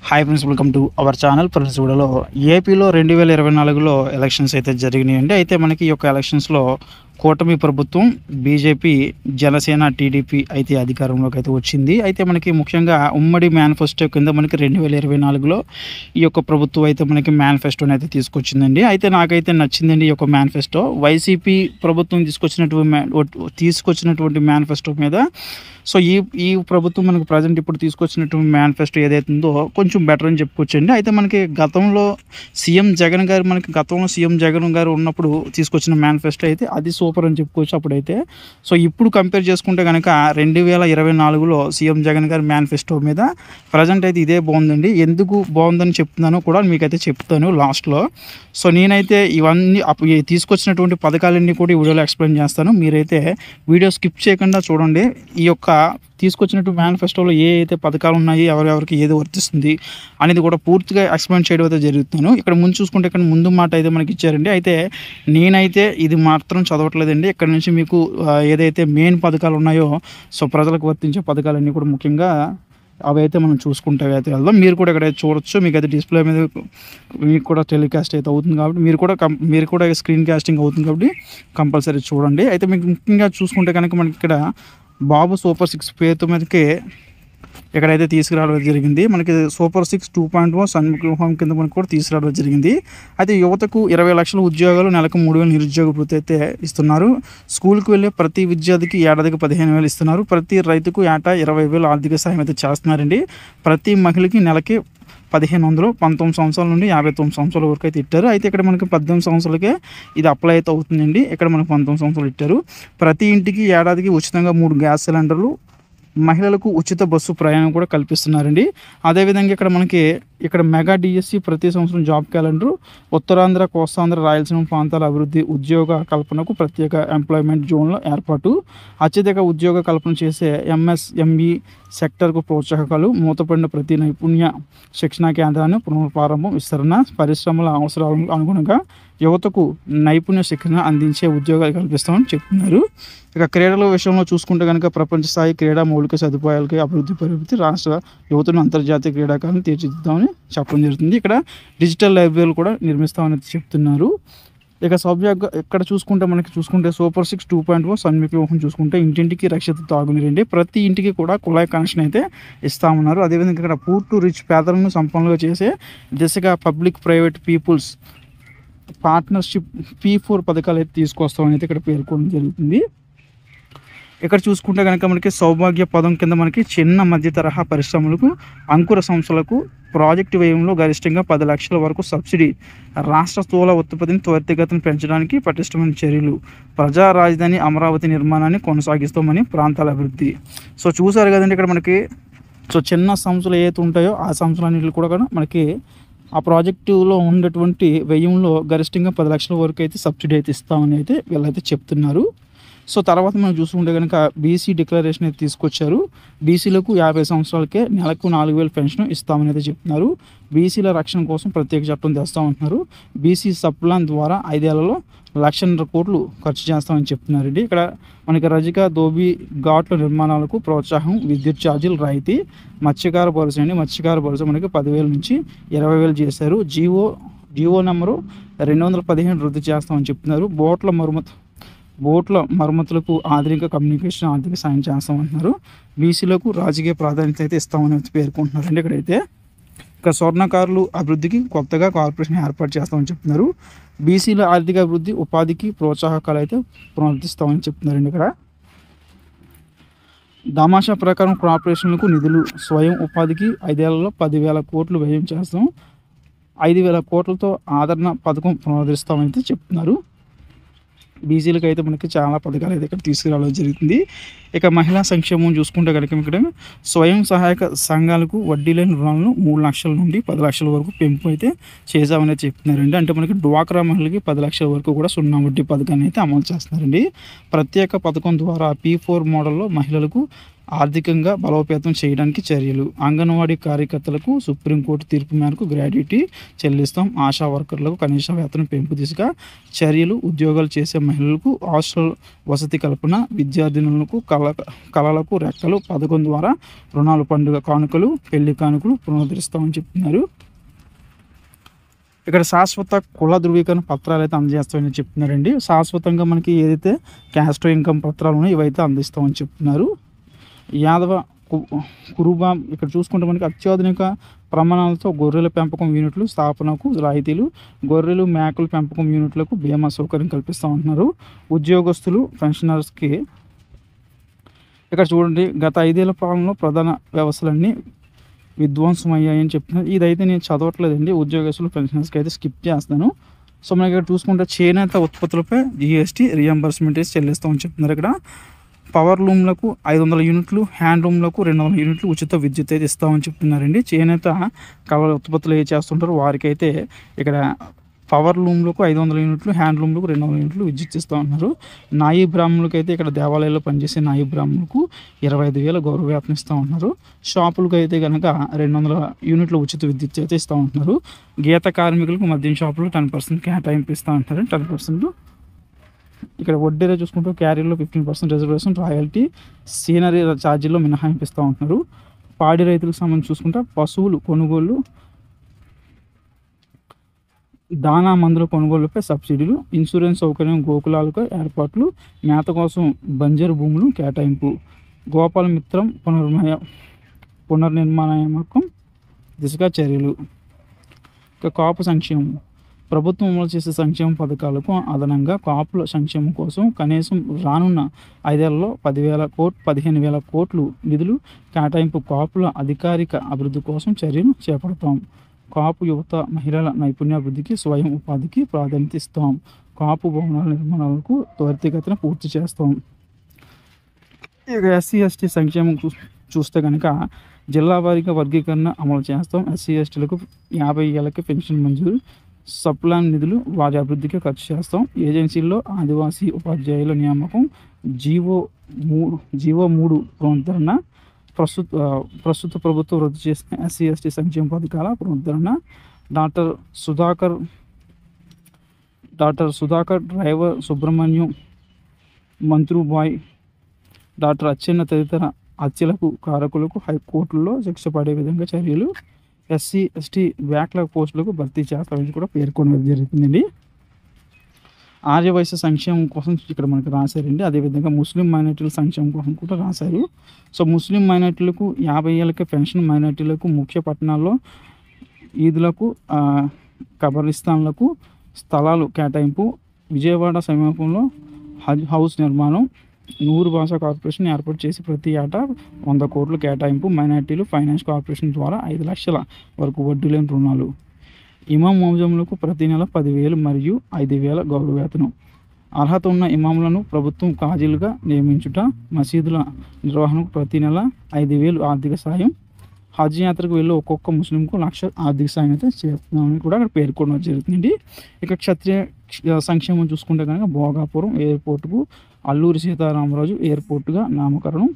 hi friends welcome to our channel friends వీడియోలో ఏపీలో రెండు వేల ఇరవై నాలుగులో ఎలక్షన్స్ అయితే జరిగినాయండి అయితే మనకి ఈ యొక్క ఎలక్షన్స్లో కూటమి ప్రభుత్వం బీజేపీ జనసేన టీడీపీ అయితే అధికారంలోకి అయితే వచ్చింది అయితే మనకి ముఖ్యంగా ఉమ్మడి మేనిఫెస్టో కింద మనకి రెండు వేల ఇరవై నాలుగులో ఈ యొక్క ప్రభుత్వం అయితే మనకి మేనిఫెస్టోని అయితే తీసుకొచ్చిందండి అయితే నాకైతే నచ్చిందండి ఈ యొక్క మేనిఫెస్టో వైసీపీ ప్రభుత్వం తీసుకొచ్చినటువంటి మే- తీసుకొచ్చినటువంటి మేనిఫెస్టో మీద సో ఈ ఈ ప్రభుత్వం మనకు ప్రజెంట్ ఇప్పుడు తీసుకొచ్చినటువంటి మేనిఫెస్టో ఏదైతే ఉందో కొంచెం బెటర్ అని చెప్పుకోవచ్చండి అయితే మనకి గతంలో సీఎం జగన్ గారు మనకి గతంలో సీఎం జగన్ గారు ఉన్నప్పుడు తీసుకొచ్చిన మేనిఫెస్టో అయితే అది సూపర్ అని చెప్పుకోవచ్చు అప్పుడైతే సో ఇప్పుడు కంపేర్ చేసుకుంటే కనుక రెండు వేల ఇరవై నాలుగులో సీఎం జగన్ గారి మేనిఫెస్టో మీద ప్రజెంట్ అయితే ఇదే బాగుందండి ఎందుకు బాగుందని చెప్తున్నానో కూడా మీకైతే చెప్తాను లాస్ట్లో సో నేనైతే ఇవన్నీ అప్పుడు ఈ తీసుకొచ్చినటువంటి పథకాలన్నీ కూడా ఈ వీడియోలో ఎక్స్ప్లెయిన్ చేస్తాను మీరైతే వీడియో స్కిప్ చేయకుండా చూడండి ఈ యొక్క తీసుకొచ్చినటువంటి మేనిఫెస్టోలో ఏ అయితే పథకాలు ఉన్నాయి ఎవరెవరికి ఏది వర్తిస్తుంది అనేది కూడా పూర్తిగా ఎక్స్ప్లెయిన్ చేయడం అయితే జరుగుతాను ఇక్కడ ముందు చూసుకుంటే ఇక్కడ ముందు మాట అయితే మనకి ఇచ్చారండి అయితే నేనైతే ఇది మాత్రం చదవట్లేదండి ఇక్కడ నుంచి మీకు ఆ, ఏదైతే మెయిన్ పథకాలు ఉన్నాయో సో ప్రజలకు వర్తించే పథకాలన్నీ కూడా ముఖ్యంగా అవి అయితే మనం చూసుకుంటే అయితే వెళ్దాం మీరు కూడా ఇక్కడ చూడొచ్చు మీకు అయితే డిస్ప్లే మీద మీకు కూడా టెలికాస్ట్ అయితే అవుతుంది కాబట్టి మీరు కూడా కం మీరు కూడా స్క్రీన్ కాస్టింగ్ అవుతుంది కాబట్టి కంపల్సరీ చూడండి అయితే మీకు ముఖ్యంగా చూసుకుంటే కనుక మనకి ఇక్కడ బాబు సూపర్ సిక్స్ పేరుతో మీదకి ఇక్కడైతే తీసుకురావడం జరిగింది మనకి super six two point one సన్ముఖం కింద మనకి కూడా తీసుకురావడం జరిగింది అయితే యువతకు ఇరవై లక్షల ఉద్యోగాలు నెలకు మూడు వేల నిరుద్యోగ వృత్తి అయితే ఇస్తున్నారు స్కూల్కి వెళ్ళే ప్రతి విద్యార్థికి ఏడాదికి పదిహేను వేలు ఇస్తున్నారు ప్రతి రైతుకు ఏటా ఇరవై వేలు ఆర్థిక సాయం అయితే చేస్తున్నారండి ప్రతి మహిళకి నెలకి పదిహేను వందలు పంతొమ్మిది సంవత్సరాల నుండి యాభై తొమ్మిది సంవత్సరాల వరకు అయితే ఇట్టారు అయితే ఇక్కడ మనకి పద్దెనిమిది సంవత్సరాలకే ఇది అప్లై అయితే అవుతుందండి ఇక్కడ మనకి పంతొమ్మిది సంవత్సరాలు ఇట్టారు ప్రతి ఇంటికి ఏడాదికి ఉచితంగా మూడు గ్యాస్ సిలిండర్లు మహిళలకు ఉచిత బస్సు ప్రయాణం కూడా కల్పిస్తున్నారండి అదేవిధంగా ఇక్కడ మనకి ఇక్కడ మెగా డిఎస్సి ప్రతి సంవత్సరం జాబ్ క్యాలెండర్ ఉత్తరాంధ్ర కోస్తాంధ్ర రాయలసీమ ప్రాంతాల అభివృద్ధి ఉద్యోగ కల్పనకు ప్రత్యేక ఎంప్లాయ్మెంట్ జోన్ల ఏర్పాటు అత్యధిక ఉద్యోగ కల్పన చేసే ఎంఎస్ఎంఈ సెక్టర్కు ప్రోత్సాహకాలు మూతపడిన ప్రతి నైపుణ్య శిక్షణా కేంద్రాన్ని పునఃప్రారంభం విస్తరణ పరిశ్రమల అవసరాలకు అనుగుణంగా యువతకు నైపుణ్య శిక్షణ అందించే ఉద్యోగాలు కల్పిస్తామని చెప్తున్నారు ఇక క్రీడల విషయంలో చూసుకుంటే కనుక ప్రపంచ స్థాయి క్రీడా మౌలిక సదుపాయాలకి అభివృద్ధి పరిమితి రాష్ట్ర యువతను అంతర్జాతీయ క్రీడాకారులను తీర్చిదిద్దామని చెప్పడం జరుగుతుంది ఇక్కడ డిజిటల్ లైబ్రరీలు కూడా నిర్మిస్తామని చెప్తున్నారు ఇక సౌభాగ్య ఇక్కడ చూసుకుంటే మనకి చూసుకుంటే super six two point four సన్మిక వ్యూహం చూసుకుంటే ఇంటింటికి రక్షిత తాగునీరండి ప్రతి ఇంటికి కూడా కుళాయి కనెక్షన్ అయితే ఇస్తామన్నారు అదేవిధంగా ఇక్కడ పూర్ టు రిచ్ పేదలను సంపన్నులుగా చేసే దిశగా public private people's partnership P four పథకాలు అయితే తీసుకొస్తామని అయితే ఇక్కడ పేర్కొనడం జరుగుతుంది ఇక్కడ చూసుకుంటే కనుక మనకి సౌభాగ్య పదం కింద మనకి చిన్న మధ్య తరహా పరిశ్రమలకు అంకుర సంస్థలకు ప్రాజెక్టు వ్యయంలో గరిష్టంగా పది లక్షల వరకు సబ్సిడీ రాష్ట్ర స్థూల ఉత్పత్తిని త్వరితగతిని పెంచడానికి పటిష్టమైన చర్యలు ప్రజా రాజధాని అమరావతి నిర్మాణాన్ని కొనసాగిస్తామని ప్రాంతాల అభివృద్ధి సో చూసారు కదండి ఇక్కడ మనకి సో చిన్న సంస్థలు ఏవైతే ఉంటాయో ఆ సంస్థలన్నింటిలో కూడా కూడా మనకి ఆ ప్రాజెక్టులో ఉన్నటువంటి వ్యయంలో గరిష్టంగా పది లక్షల వరకు అయితే సబ్సిడీ అయితే ఇస్తామని అయితే వీళ్ళైతే చెప్తున్నారు సో తర్వాత మనం చూసుకుంటే కనుక బీసీ డిక్లరేషన్ అయితే తీసుకొచ్చారు బీసీలకు యాభై సంవత్సరాలకే నెలకు నాలుగు వేలు పెన్షన్ ఇస్తామని అయితే చెప్తున్నారు బీసీల రక్షణ కోసం ప్రత్యేక చట్టం తెస్తామంటున్నారు బీసీ సప్లాన్ ద్వారా ఐదేళ్లలో లక్షన్నర కోట్లు ఖర్చు చేస్తామని చెప్తున్నారండి ఇక్కడ మనకి రజిక దోబి ఘాట్ల నిర్మాణాలకు ప్రోత్సాహం విద్యుత్ ఛార్జీలు రాయితీ మత్స్యకార భరోసా అండి మత్స్యకార భరోసా మనకి పదివేల నుంచి ఇరవై వేలు చేశారు జీవో జీవో నెంబరు రెండు వందల పదిహేను రద్దు చేస్తామని చెప్తున్నారు బోట్ల మరమ్మతు బోట్ల మరమ్మతులకు ఆధునిక కమ్యూనికేషన్ ఆర్థిక సాయం చేస్తామంటున్నారు బీసీలకు రాజకీయ ప్రాధాన్యత అయితే ఇస్తామని అయితే పేర్కొంటున్నారండి ఇక్కడైతే ఇక స్వర్ణకారులు అభివృద్ధికి కొత్తగా కార్పొరేషన్ ఏర్పాటు చేస్తామని చెప్తున్నారు బీసీల ఆర్థిక అభివృద్ధి ఉపాధికి ప్రోత్సాహకాలు అయితే పునరుద్ధరిస్తామని చెప్తున్నారండి ఇక్కడ దామాషా ప్రకారం కార్పొరేషన్లకు నిధులు స్వయం ఉపాధికి ఐదేళ్లలో పదివేల కోట్లు వ్యయం చేస్తాం ఐదు వేల కోట్లతో ఆదరణ పథకం పునరుద్ధరిస్తామని అయితే చెప్తున్నారు బీసీలకు అయితే మనకి చాలా పథకాలు అయితే ఇక్కడ తీసుకురావడం జరుగుతుంది ఇక మహిళా సంక్షేమం చూసుకుంటే కనుక ఇక్కడ స్వయం సహాయక సంఘాలకు వడ్డీ లేని రుణాలను మూడు లక్షల నుండి పది లక్షల వరకు పెంపు అయితే చేసామని అయితే చెప్తున్నారండి అంటే మనకి డ్వాక్రా మహిళలకి పది లక్షల వరకు కూడా సున్నా వడ్డీ పథకాన్ని అయితే అమలు చేస్తున్నారండి ప్రత్యేక పథకం ద్వారా పీ ఫోర్ మోడల్లో మహిళలకు ఆర్థికంగా బలోపేతం చేయడానికి చర్యలు అంగన్వాడీ కార్యకర్తలకు సుప్రీంకోర్టు తీర్పు మేరకు గ్రాడ్యుటీ చెల్లిస్తాం ఆశా వర్కర్లకు కనీస వేతనం పెంపు దిశగా చర్యలు ఉద్యోగాలు చేసే మహిళలకు హాస్టల్ వసతి కల్పన విద్యార్థినులకు కళ కళలకు రెక్కలు పథకం ద్వారా రుణాలు పండుగ కానుకలు పెళ్లి కానుకలు పునరుద్ధరిస్తామని చెప్తున్నారు ఇక్కడ శాశ్వత కుల ధృవీకరణ పత్రాలు అయితే అందజేస్తామని చెప్తున్నారండి శాశ్వతంగా మనకి ఏదైతే క్యాస్ట్ ఇన్కమ్ పత్రాలు ఉన్నాయో ఇవైతే అందిస్తామని చెప్తున్నారు యాదవ కు- కురుబా ఇక్కడ చూసుకుంటే మనకి అత్యాధునిక ప్రమాణాలతో గొర్రెల పెంపకం యూనిట్లు స్థాపనకు రాయితీలు గొర్రెలు మేకల పెంపకం యూనిట్లకు బీమా సౌకర్యం కల్పిస్తామంటున్నారు ఉద్యోగస్తులు పెన్షనర్స్కి ఇక్కడ చూడండి గత ఐదేళ్ల పాలనలో ప్రధాన వ్యవస్థలన్నీ విధ్వంసం అయ్యాయని చెప్తున్నారు ఇదైతే నేను చదవట్లేదండి ఉద్యోగస్తులు పెన్షనర్స్కి అయితే స్కిప్ చేస్తాను సో మనకి ఇక్కడ చూసుకుంటే చేనేత ఉత్పత్తులపై జిఎస్టీ రియంబర్స్మెంట్ వేసి చెల్లిస్తామని చెప్తున్నారు ఇక్కడ పవర్ లూమ్లకు ఐదు వందల యూనిట్లు హ్యాండ్ లూమ్లకు రెండు వందల యూనిట్లు ఉచిత విద్యుత్ అయితే ఇస్తామని చెప్తున్నారండి చేనేత కళ ఉత్పత్తులు ఏ చేస్తుంటారో వారికైతే ఇక్కడ పవర్ లూమ్లకు ఐదు వందల యూనిట్లు హ్యాండ్ లూమ్లకు రెండు వందల యూనిట్లు విద్యుత్ ఇస్తూ ఉన్నారు నాయి బ్రాహ్మణులకు అయితే ఇక్కడ దేవాలయాల్లో పనిచేసే నాయి బ్రాహ్మణులకు ఇరవై ఐదు వేల గౌరవ వేతనం ఇస్తూ ఉంటున్నారు షాపులకు అయితే కనుక రెండు వందల యూనిట్ల ఉచిత విద్యుత్ అయితే ఇస్తూ ఉంటున్నారు గీత కార్మికులకు మద్యం షాపులు టెన్ పర్సెంట్ కేటాయింపు ఇస్తూ ఉంటారు టెన్ పర్సెంట్ ఇక్కడ వడ్డీలో చూసుకుంటూ క్యారీలో ఫిఫ్టీన్ పర్సెంట్ రిజర్వేషన్ రాయల్టీ సీనరీ ఛార్జీల్లో మినహాయింపు ఇస్తూ ఉంటున్నారు పాడి రైతులకు సంబంధించి చూసుకుంటే పశువులు కొనుగోలు దానా మందుల కొనుగోలుపై సబ్సిడీలు ఇన్సూరెన్స్ సౌకర్యం గోకులాలకు ఏర్పాట్లు మేత కోసం బంజరు భూములు కేటాయింపు గోపాలమిత్రం పునర్మయ పునర్నిర్మాణాత్మకం దిశగా చర్యలు ఇక కాపు సంక్షేమం ప్రభుత్వం అమలు చేసే సంక్షేమ పథకాలకు అదనంగా కాపుల సంక్షేమం కోసం కనీసం రానున్న ఐదేళ్లలో పదివేల కోట్ పదిహేను వేల కోట్లు నిధులు కేటాయింపు కాపుల అధికారిక అభివృద్ధి కోసం చర్యలు చేపడతాం కాపు యువత మహిళల నైపుణ్యాభివృద్ధికి స్వయం ఉపాధికి ప్రాధాన్యత ఇస్తాం కాపు భవనాల నిర్మాణాలకు త్వరితగతిన పూర్తి చేస్తాం ఇక ఎస్సీ ఎస్టీ సంక్షేమం చూ చూస్తే కనుక జిల్లా వారీగా వర్గీకరణ అమలు చేస్తాం ఎస్సీ ఎస్టీలకు యాభై ఏళ్ళకి పెన్షన్ మంజూరు సప్లాన్ నిధులు వారి అభివృద్ధికి ఖర్చు చేస్తాం ఏజెన్సీల్లో ఆదివాసీ ఉపాధ్యాయుల నియామకం జీవో మూడు జీవో మూడు పునరుద్ధరణ ప్రస్తుత ఆ, ప్రస్తుత ప్రభుత్వం రద్దు చేసిన ఎస్సీ ఎస్టీ సంక్షేమ పథకాల పునరుద్ధరణ doctor Sudhakar doctor Sudhakar driver Subrahmanyam మంత్రుబాయ్ డాక్టర్ అచ్చెన్న తదితర హత్యలకు కారకులకు హైకోర్టులో శిక్ష పడే విధంగా చర్యలు ఎస్సీ ఎస్టీ బ్యాక్లాగ్ పోస్టులకు భర్తీ చేస్తామని కూడా పేర్కొనడం జరుగుతుందండి ఆర్యవైశ్య సంక్షేమం కోసం ఇక్కడ మనకు రాశారండి అదేవిధంగా ముస్లిం మైనార్టీల సంక్షేమం కోసం కూడా రాశారు సో ముస్లిం మైనార్టీలకు యాభై ఏళ్ళకి పెన్షన్ మైనార్టీలకు ముఖ్య పట్టణాల్లో ఈదులకు ఆ, కబరిస్తాన్లకు స్థలాలు కేటాయింపు విజయవాడ సమీపంలో హజ్ హౌస్ నిర్మాణం నూరు భాషా కార్పొరేషన్ ఏర్పాటు చేసి ప్రతి ఏటా వంద కోట్ల కేటాయింపు మైనార్టీలు ఫైనాన్స్ కార్పొరేషన్ ద్వారా ఐదు లక్షల వరకు వడ్డీ లేని రుణాలు ఇమాం మౌజంలకు ప్రతి నెల పదివేలు మరియు ఐదు వేల గౌరవ వేతనం అర్హత ఉన్న ఇమాములను ప్రభుత్వం కాజీలుగా నియమించుట మసీదుల నిర్వహణకు ప్రతి నెల ఐదు వేలు ఆర్థిక సాయం హజ్ యాత్రకు వెళ్ళి ఒక్కొక్క ముస్లింకు లక్ష ఆర్థిక సాయం అయితే చేస్తున్నామని కూడా అక్కడ పేర్కొనడం జరుగుతుంది ఇక క్షత్రియ క్ష- సంక్షేమం చూసుకుంటే కనుక భోగాపురం ఎయిర్పోర్టుకు అల్లూరి సీతారామరాజు ఎయిర్పోర్టుగా నామకరణం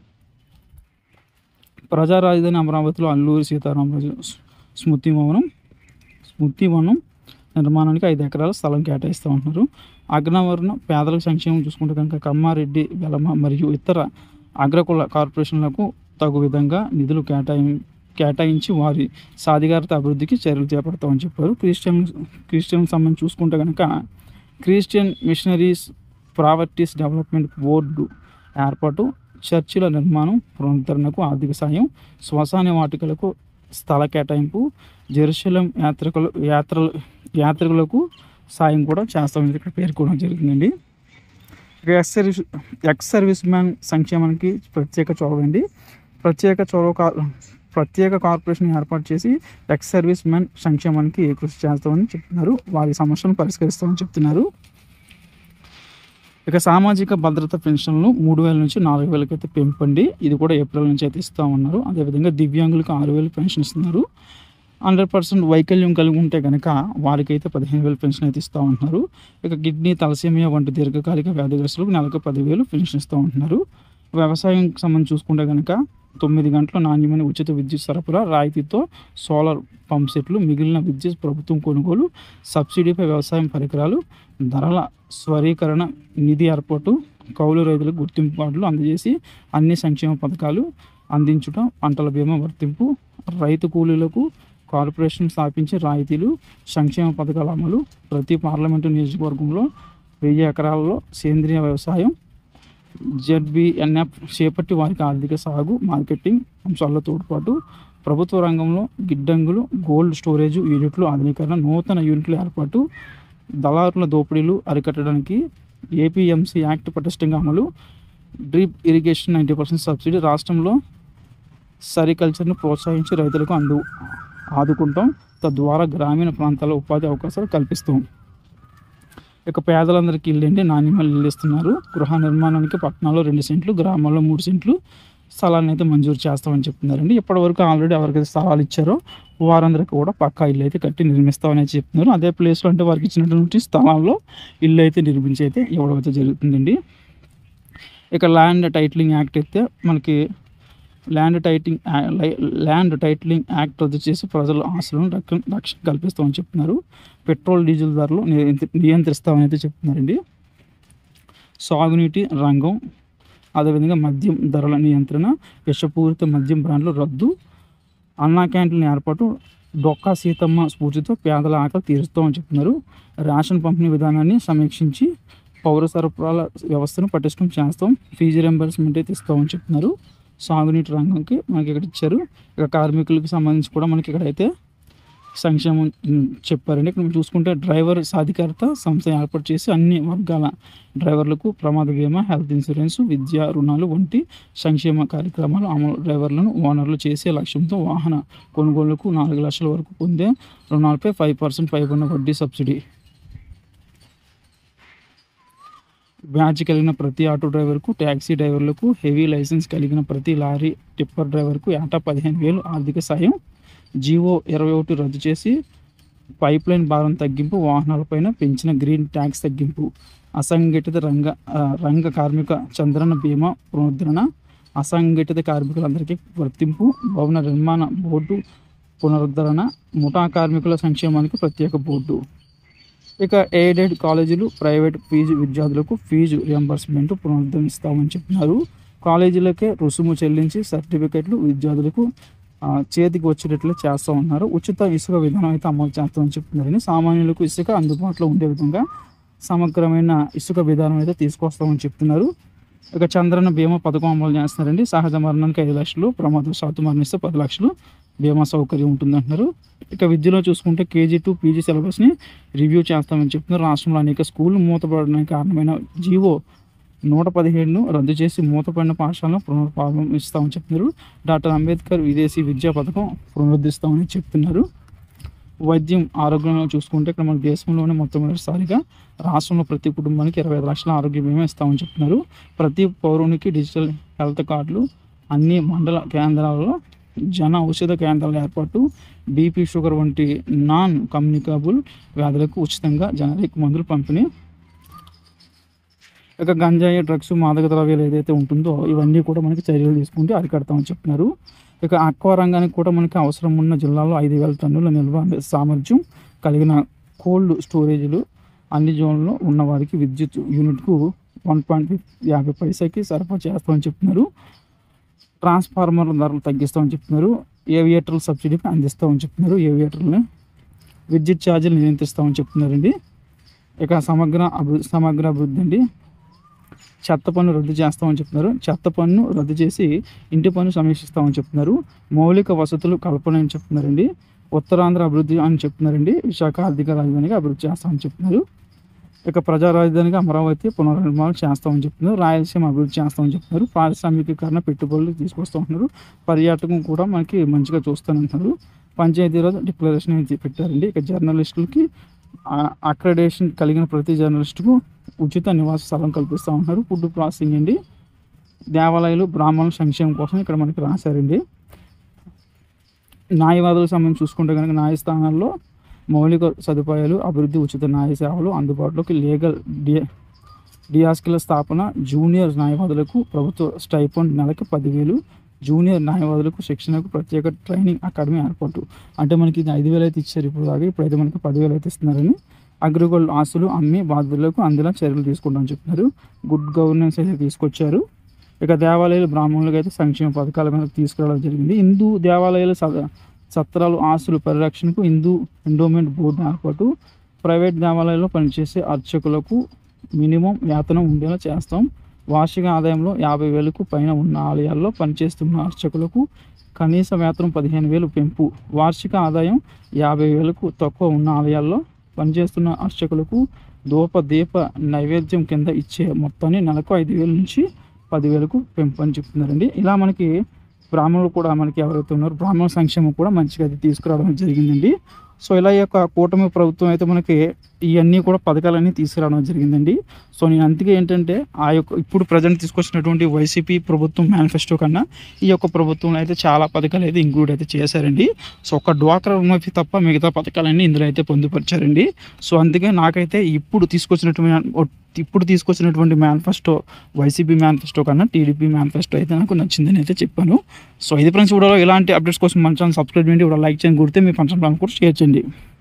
ప్రజా రాజధాని అమరావతిలో అల్లూరి సీతారామరాజు స్- స్మృతి భవనం స్మృతి వనం నిర్మాణానికి ఐదు ఎకరాల స్థలం కేటాయిస్తూ ఉంటున్నారు అగ్రవర్ణ పేదల సంక్షేమం చూసుకుంటే కనుక కమ్మారెడ్డి వెలమ మరియు ఇతర అగ్రకుల కార్పొరేషన్లకు తగు విధంగా నిధులు కేటాయి కేటాయించి వారి సాధికారత అభివృద్ధికి చర్యలు చేపడతామని చెప్పారు క్రిస్టియన్ క్రిస్టియన్ సంబంధించి చూసుకుంటే కనుక Christian missionaries properties development board ఏర్పాటు చర్చిల నిర్మాణం పునరుద్ధరణకు ఆర్థిక సాయం శ్మశాన వాటికలకు స్థల కేటాయింపు జెరూసలేం యాత్రికులు యాత్రలు యాత్రికులకు సాయం కూడా చేస్తామని ఇక్కడ పేర్కొనడం జరిగిందండి ఇక ex service ex service man సంక్షేమానికి ప్రత్యేక చొరవ అండి ప్రత్యేక చొరవ కా ప్రత్యేక కార్పొరేషన్ ఏర్పాటు చేసి ఎక్స్ సర్వీస్ మ్యాన్ సంక్షేమానికి కృషి చేస్తామని చెప్తున్నారు వారి సమస్యలను పరిష్కరిస్తామని చెప్తున్నారు ఇక సామాజిక భద్రత పెన్షన్లు మూడు వేల నుంచి నాలుగు వేలకి అయితే పెంపండి ఇది కూడా ఏప్రిల్ నుంచి అయితే ఇస్తూ ఉన్నారు అదేవిధంగా దివ్యాంగులకు ఆరు వేలు పెన్షన్ ఇస్తున్నారు హండ్రెడ్ పర్సెంట్ వైకల్యం కలిగి ఉంటే కనుక వారికైతే పదిహేను వేలు పెన్షన్ అయితే ఇస్తూ ఉంటున్నారు ఇక కిడ్నీ తలసేమియా వంటి దీర్ఘకాలిక వ్యాధిగ్రస్తులకు నెలకు పదివేలు పెన్షన్ ఇస్తూ ఉంటున్నారు వ్యవసాయం సంబంధించి చూసుకుంటే కనుక తొమ్మిది గంటల నాణ్యమైన ఉచిత విద్యుత్ సరఫరా రాయితీతో సోలార్ పంప్ సెట్లు మిగిలిన విద్యుత్ ప్రభుత్వం కొనుగోలు సబ్సిడీపై వ్యవసాయం పరికరాలు ధరల స్వరీకరణ నిధి ఏర్పాటు కౌలు రైతులకు గుర్తింపు కార్డులు అందజేసి అన్ని సంక్షేమ పథకాలు అందించుట పంటల బీమా వర్తింపు రైతు కూలీలకు కార్పొరేషన్ స్థాపించి రాయితీలు సంక్షేమ పథకాల అమలు ప్రతి పార్లమెంటు నియోజకవర్గంలో వెయ్యి ఎకరాల్లో సేంద్రియ వ్యవసాయం జెడ్బిఎన్ఎఫ్ చేపట్టి వారికి ఆర్థిక సాగు మార్కెటింగ్ అంశాల్లో తోడ్పాటు ప్రభుత్వ రంగంలో గిడ్డంగులు గోల్డ్ స్టోరేజ్ యూనిట్లు ఆధునీకరణ నూతన యూనిట్ల ఏర్పాటు దళారుల దోపిడీలు అరికట్టడానికి ఏపీఎంసీ యాక్ట్ పటిష్టంగా అమలు drip irrigation ninety percent subsidy రాష్ట్రంలో సెరికల్చర్ను ప్రోత్సహించి రైతులకు అందు ఆదుకుంటాం తద్వారా గ్రామీణ ప్రాంతాల్లో ఉపాధి అవకాశాలు కల్పిస్తాం ఇక పేదలందరికీ ఇల్లు అండి నాణ్యమైన ఇల్లు ఇస్తున్నారు గృహ నిర్మాణానికి పట్టణాల్లో రెండు సెంట్లు గ్రామాల్లో మూడు సెంట్లు స్థలాన్ని అయితే మంజూరు చేస్తామని చెప్తున్నారండి ఇప్పటివరకు ఆల్రెడీ ఎవరికైతే స్థలాలు ఇచ్చారో వారందరికీ కూడా పక్కా ఇల్లు అయితే కట్టి నిర్మిస్తామని అయితే చెప్తున్నారు అదే ప్లేస్లో అంటే వారికి ఇచ్చినటువంటి స్థలాల్లో ఇల్లు అయితే నిర్మించి అయితే ఇవ్వడం అయితే జరుగుతుందండి ఇక ల్యాండ్ టైటిలింగ్ యాక్ట్ అయితే మనకి land titling land titling act రద్దు చేసి ప్రజల ఆశలను రక్షణ రక్షణ కల్పిస్తామని చెప్తున్నారు పెట్రోల్ డీజిల్ ధరలు నియంత్రి- నియంత్రిస్తామని అయితే చెప్తున్నారండి సాగునీటి రంగం అదేవిధంగా మద్యం ధరల నియంత్రణ విషపూరిత మద్యం బ్రాండ్లు రద్దు అన్నా క్యాంటీన్ల ఏర్పాటు డొక్కా సీతమ్మ స్ఫూర్తితో పేదల ఆకలి తీరుస్తామని చెప్తున్నారు రేషన్ పంపిణీ విధానాన్ని సమీక్షించి పౌర సరఫరాల వ్యవస్థను పటిష్టం చేస్తాం ఫీజు రెంబర్స్మెంట్ అయితే ఇస్తామని చెప్తున్నారు సాగునీటి రంగంకి మనకి ఇక్కడ ఇచ్చారు ఇక కార్మికులకు సంబంధించి కూడా మనకి ఇక్కడ అయితే సంక్షేమం ఉమ్, చెప్పారండి ఇక్కడ మనం చూసుకుంటే డ్రైవర్ సాధికారత సంస్థ ఏర్పాటు చేసి అన్ని వర్గాల డ్రైవర్లకు ప్రమాద బీమా హెల్త్ ఇన్సూరెన్స్ విద్యా రుణాలు వంటి సంక్షేమ కార్యక్రమాలు అమలు డ్రైవర్లను ఓనర్లు చేసే లక్ష్యంతో వాహన కొనుగోలుకు నాలుగు లక్షల వరకు పొందే రుణాలపై ఫైవ్ పర్సెంట్ పైబడిన వడ్డీ సబ్సిడీ బ్యాచ్ కలిగిన ప్రతి ఆటో డ్రైవర్కు ట్యాక్సీ డ్రైవర్లకు హెవీ లైసెన్స్ కలిగిన ప్రతి లారీ టిప్పర్ డ్రైవర్కు ఏటా పదిహేను వేలు ఆర్థిక సాయం జీవో ఇరవై ఒకటి రద్దు చేసి పైప్ లైన్ భారం తగ్గింపు వాహనాలపైన పెంచిన గ్రీన్ ట్యాక్స్ తగ్గింపు అసంఘటిత రంగ ఆ, రంగ కార్మిక చంద్రన బీమా పునరుద్ధరణ అసంఘటిత కార్మికులందరికీ వర్తింపు భవన నిర్మాణ బోర్డు పునరుద్ధరణ ముఠా కార్మికుల సంక్షేమానికి ప్రత్యేక బోర్డు ఇక ఎయిడెడ్ కాలేజీలు ప్రైవేట్ ఫీజు విద్యార్థులకు ఫీజు రియంబర్స్మెంట్ పునరుద్ధరిస్తామని చెప్తున్నారు కాలేజీలకే రుసుము చెల్లించి సర్టిఫికెట్లు విద్యార్థులకు ఆ, చేతికి వచ్చేటట్లు చేస్తూ ఉన్నారు ఉచిత ఇసుక విధానం అయితే అమలు చేస్తామని చెప్తున్నారని సామాన్యులకు ఇసుక అందుబాటులో ఉండే విధంగా సమగ్రమైన ఇసుక విధానం అయితే తీసుకొస్తామని చెప్తున్నారు ఇక చంద్రన బీమా పథకం అమలు చేస్తున్నారండి సహజ మరణానికి ఐదు లక్షలు ప్రమాదవశాత్తు మరణిస్తే పది లక్షలు బీమా సౌకర్యం ఉంటుందంటున్నారు ఇక విద్యలో చూసుకుంటే కేజీ టు పీజీ సిలబస్ని రివ్యూ చేస్తామని చెప్తున్నారు రాష్ట్రంలో అనేక స్కూళ్ళు మూతపడడానికి కారణమైన జీవో నూట పదిహేడును రద్దు చేసి మూతపడిన పాఠశాలను పునర్ప్రారంభిస్తామని చెప్తున్నారు డాక్టర్ అంబేద్కర్ విదేశీ విద్యా పథకం పునరుద్ధరిస్తామని చెప్తున్నారు వైద్యం ఆరోగ్యంలో చూసుకుంటే ఇక్కడ మన దేశంలోనే మొట్టమొదటిసారిగా రాష్ట్రంలో ప్రతి కుటుంబానికి ఇరవై ఐదు లక్షల ఆరోగ్య బీమా ఇస్తామని చెప్తున్నారు ప్రతి పౌరునికి డిజిటల్ హెల్త్ కార్డులు అన్ని మండల కేంద్రాలలో జన ఔషధ కేంద్రాల ఏర్పాటు బీపీ షుగర్ వంటి నాన్ కమ్యూనికబుల్ వ్యాధులకు ఉచితంగా జనరిక్ మందులు పంపిణీ ఇక గంజాయి డ్రగ్స్ మాదక ద్రవ్యాలు ఏదైతే ఉంటుందో ఇవన్నీ కూడా మనకి చర్యలు తీసుకుంటే అరికడతామని చెప్తున్నారు ఇక అక్వా రంగానికి కూడా మనకి అవసరం ఉన్న జిల్లాలో ఐదు వేల టన్నుల నిల్వ సామర్థ్యం కలిగిన కోల్డ్ స్టోరేజీలు అన్ని జోన్లలో ఉన్న వారికి విద్యుత్ యూనిట్కు వన్ పాయింట్ యాభై పైసకి సరఫరా చేస్తామని చెప్తున్నారు ట్రాన్స్ఫార్మర్ల ధరలు తగ్గిస్తామని చెప్తున్నారు ఏవియేటర్ల సబ్సిడీ అందిస్తామని చెప్తున్నారు ఏవియేటర్లని విద్యుత్ ఛార్జీలు నియంత్రిస్తామని చెప్తున్నారండి ఇక సమగ్ర అభివృద్ధి సమగ్ర అభివృద్ధి అండి చెత్త పన్ను రద్దు చేస్తామని చెప్తున్నారు చెత్త పన్ను రద్దు చేసి ఇంటి పన్ను సమీక్షిస్తామని చెప్తున్నారు మౌలిక వసతులు కల్పన అని చెప్తున్నారండి ఉత్తరాంధ్ర అభివృద్ధి అని చెప్తున్నారండి విశాఖ ఆర్థిక రాజధానిగా అభివృద్ధి చేస్తామని చెప్తున్నారు ఇక ప్రజా రాజధానిగా అమరావతి పునర్నిర్మాణం చేస్తామని చెప్తున్నారు రాయలసీమ అభివృద్ధి చేస్తామని చెప్తున్నారు పారిశ్రామికీకరణ పెట్టుబడులు తీసుకొస్తామంటున్నారు పర్యాటకం కూడా మనకి మంచిగా చూస్తానంటున్నారు పంచాయతీరాజ్ డిక్లరేషన్ అయితే పెట్టారండి ఇక జర్నలిస్టులకి అక్రెడేషన్ కలిగిన ప్రతి జర్నలిస్టుకు ఉచిత నివాస స్థలం కల్పిస్తూ ఉన్నారు ఫుడ్ ప్రాసెసింగ్ అండి దేవాలయాలు బ్రాహ్మణుల సంక్షేమం కోసం ఇక్కడ మనకి రాశారండి న్యాయవాదుల సమయం చూసుకుంటే కనుక న్యాయస్థానాల్లో మౌలిక సదుపాయాలు అభివృద్ధి ఉచిత న్యాయ సేవలు అందుబాటులోకి లీగల్ డి డియాస్కిల స్థాపన జూనియర్ న్యాయవాదులకు ప్రభుత్వ స్టైఫండ్ నెలకి పదివేలు జూనియర్ న్యాయవాదులకు శిక్షణకు ప్రత్యేక ట్రైనింగ్ అకాడమీ ఏర్పాటు అంటే మనకి ఇది ఐదు వేలు అయితే ఇచ్చారు ఇప్పుడు దాకా ఇప్పుడైతే మనకి పదివేలు అయితే ఇస్తున్నారని అగ్రిగోల్డ్ ఆస్తులు అమ్మి బాధితులకు అందేలా చర్యలు తీసుకుంటామని చెప్తున్నారు గుడ్ గవర్నెన్స్ అయితే తీసుకొచ్చారు ఇక దేవాలయాలు బ్రాహ్మణులకు అయితే సంక్షేమ పథకాల మీద తీసుకురావడం జరిగింది హిందూ దేవాలయాల స- సత్రాలు ఆస్తుల పరిరక్షణకు హిందూ ఎండోమెంట్ బోర్డు ఏర్పాటు ప్రైవేట్ దేవాలయాల్లో పనిచేసే అర్చకులకు మినిమం వేతనం ఉండేలా చేస్తాం వార్షిక ఆదాయంలో యాభై వేలకు పైన ఉన్న ఆలయాల్లో పనిచేస్తున్న అర్చకులకు కనీస వేతనం పదిహేను వేలు పెంపు వార్షిక ఆదాయం యాభై వేలకు తక్కువ ఉన్న ఆలయాల్లో పనిచేస్తున్న అర్చకులకు ధూప దీప నైవేద్యం కింద ఇచ్చే మొత్తాన్ని నెలకు ఐదు వేల నుంచి పదివేలకు పెంపు అని చెప్తున్నారండి ఇలా మనకి బ్రాహ్మణులు కూడా మనకి ఎవరైతే ఉన్నారో బ్రాహ్మణ సంక్షేమం కూడా మంచిగా అది తీసుకురావడం జరిగిందండి సో ఇలా ఈ యొక్క కూటమి ప్రభుత్వం అయితే మనకి ఇవన్నీ కూడా పథకాలన్నీ తీసుకురావడం జరిగిందండి సో నేను అందుకే ఏంటంటే ఆ యొక్క ఇప్పుడు ప్రజెంట్ తీసుకొచ్చినటువంటి వైసీపీ ప్రభుత్వం మేనిఫెస్టో కన్నా ఈ యొక్క ప్రభుత్వంలో అయితే చాలా పథకాలు అయితే ఇంక్లూడ్ అయితే చేశారండి సో ఒక డ్వాక్రా రుణమాఫీ తప్ప మిగతా పథకాలన్నీ ఇందులో అయితే పొందుపరిచారండి సో అందుకే నాకైతే ఇప్పుడు తీసుకొచ్చినటువంటి ఇప్పుడు తీసుకొచ్చినటువంటి మేనిఫెస్టో వైసీపీ మేనిఫెస్టో కన్నా టీడీపీ మేనిఫెస్టో అయితే నాకు నచ్చిందని అయితే చెప్పాను సో ఇది ఫ్రెండ్స్ వీడియోలో ఇలాంటి అప్డేట్స్ కోసం మన ఛానల్ సబ్స్క్రైబ్ చేయండి ఇప్పుడు లైక్ చేయండి గుర్తే మీ ఫంక్షన్ ప్లాన్ కూడా షేర్ చేయండి